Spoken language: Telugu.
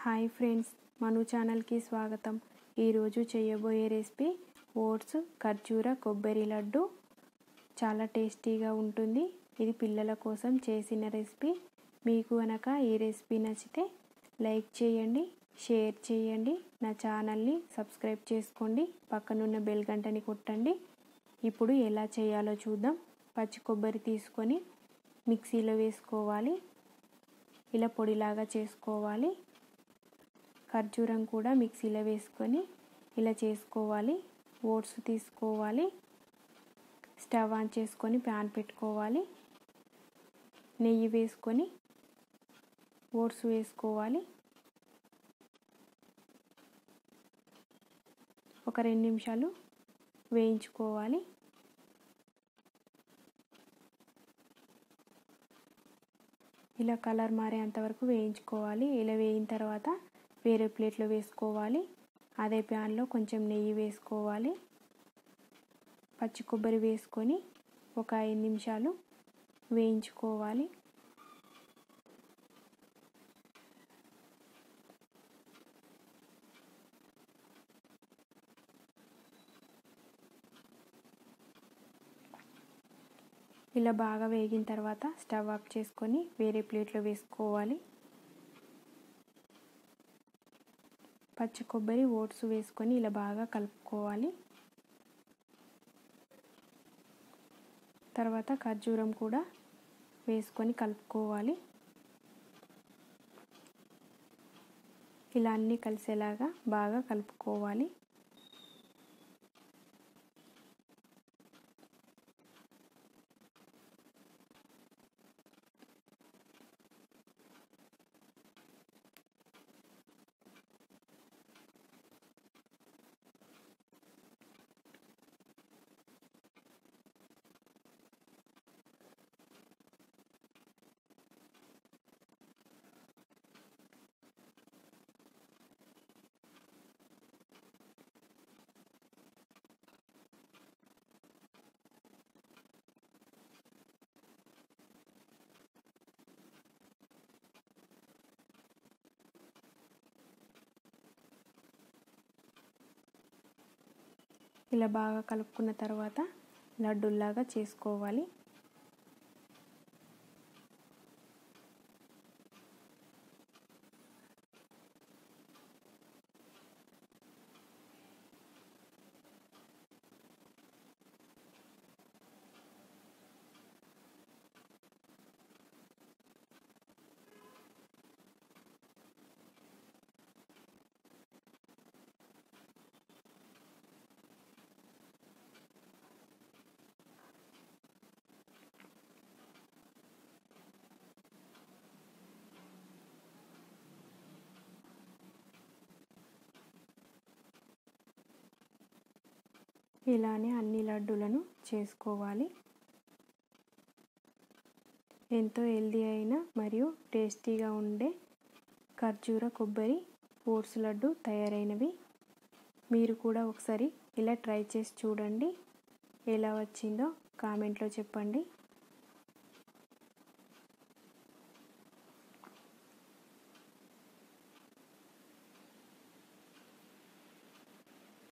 హాయ్ ఫ్రెండ్స్ మను ఛానల్కి స్వాగతం ఈరోజు చేయబోయే రెసిపీ ఓట్స్ ఖర్జూర కొబ్బరి లడ్డు చాలా టేస్టీగా ఉంటుంది ఇది పిల్లల కోసం చేసిన రెసిపీ మీకు కనుక ఈ రెసిపీ నచ్చితే లైక్ చేయండి షేర్ చేయండి నా ఛానల్ని సబ్స్క్రైబ్ చేసుకోండి పక్కనున్న బెల్ గంటని కొట్టండి ఇప్పుడు ఎలా చేయాలో చూద్దాం పచ్చి కొబ్బరి తీసుకొని మిక్సీలో వేసుకోవాలి ఇలా పొడిలాగా చేసుకోవాలి ఖర్జూరం కూడా మిక్సీలో వేసుకొని ఇలా చేసుకోవాలి ఓట్స్ తీసుకోవాలి స్టవ్ ఆన్ చేసుకొని ప్యాన్ పెట్టుకోవాలి నెయ్యి వేసుకొని ఓట్స్ వేసుకోవాలి ఒక రెండు నిమిషాలు వేయించుకోవాలి ఇలా కలర్ మారేంత వరకు వేయించుకోవాలి ఇలా వేయిన తర్వాత వేరే ప్లేట్లో వేసుకోవాలి అదే ప్యాన్లో కొంచెం నెయ్యి వేసుకోవాలి పచ్చి కొబ్బరి వేసుకొని ఒక ఐదు నిమిషాలు వేయించుకోవాలి ఇలా బాగా వేగిన తర్వాత స్టవ్ ఆఫ్ చేసుకొని వేరే ప్లేట్లో వేసుకోవాలి పచ్చి కొబ్బరి ఓట్స్ వేసుకొని ఇలా బాగా కలుపుకోవాలి తర్వాత ఖర్జూరం కూడా వేసుకొని కలుపుకోవాలి ఇలా అన్నీ కలిసేలాగా బాగా కలుపుకోవాలి ఇలా బాగా కలుపుకున్న తర్వాత లడ్డూల్లాగా చేసుకోవాలి ఇలానే అన్ని లడ్డూలను చేసుకోవాలి ఎంతో హెల్దీ అయిన మరియు టేస్టీగా ఉండే ఖర్జూర కొబ్బరి ఓట్స్ లడ్డు తయారైనవి మీరు కూడా ఒకసారి ఇలా ట్రై చేసి చూడండి ఎలా వచ్చిందో కామెంట్లో చెప్పండి